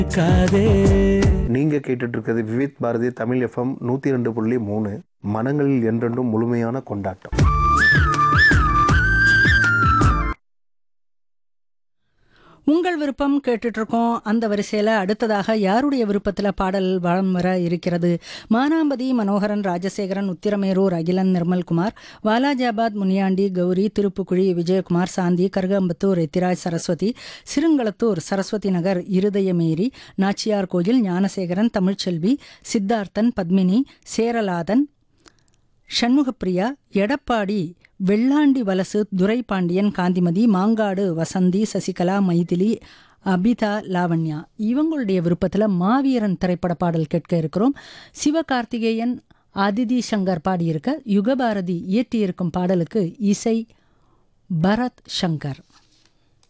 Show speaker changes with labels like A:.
A: காதே
B: நீங்க கேட்டுட்டு இருக்கிறது விவித் பாரதி தமிழ் எஃப்எம் நூத்தி ரெண்டு புள்ளி மூணு மனங்களில் என்றென்றும் முழுமையான கொண்டாட்டம்
C: உங்கள் விருப்பம் கேட்டுட்டு இருக்கோம் அந்த வரிசையில் அடுத்ததாக யாருடைய விருப்பத்தில் பாடல் வளம் வர இருக்கிறது மானாம்பதி மனோகரன் ராஜசேகரன் உத்திரமேரூர் அகிலன் நிர்மல்குமார் வாலாஜாபாத் முனியாண்டி கௌரி திருப்புக்குழி விஜயகுமார் சாந்தி கருகம்பத்தூர் எத்திராஜ் சரஸ்வதி சிறுங்களத்தூர் சரஸ்வதி நகர் இருதயமேரி நாச்சியார் கோயில் ஞானசேகரன் தமிழ்ச்செல்வி சித்தார்த்தன் பத்மினி சேரலாதன் சண்முகப்பிரியா எடப்பாடி வெள்ளாண்டி வலசு துரைபாண்டியன் காந்திமதி மாங்காடு வசந்தி சசிகலா மைதிலி அபிதா லாவண்யா இவங்களுடைய விருப்பத்தில் மாவீரன் திரைப்பட பாடல் கேட்க இருக்கிறோம் சிவகார்த்திகேயன் அதிதி சங்கர் பாடியிருக்க யுகபாரதி இயற்றியிருக்கும் பாடலுக்கு இசை பரத் சங்கர்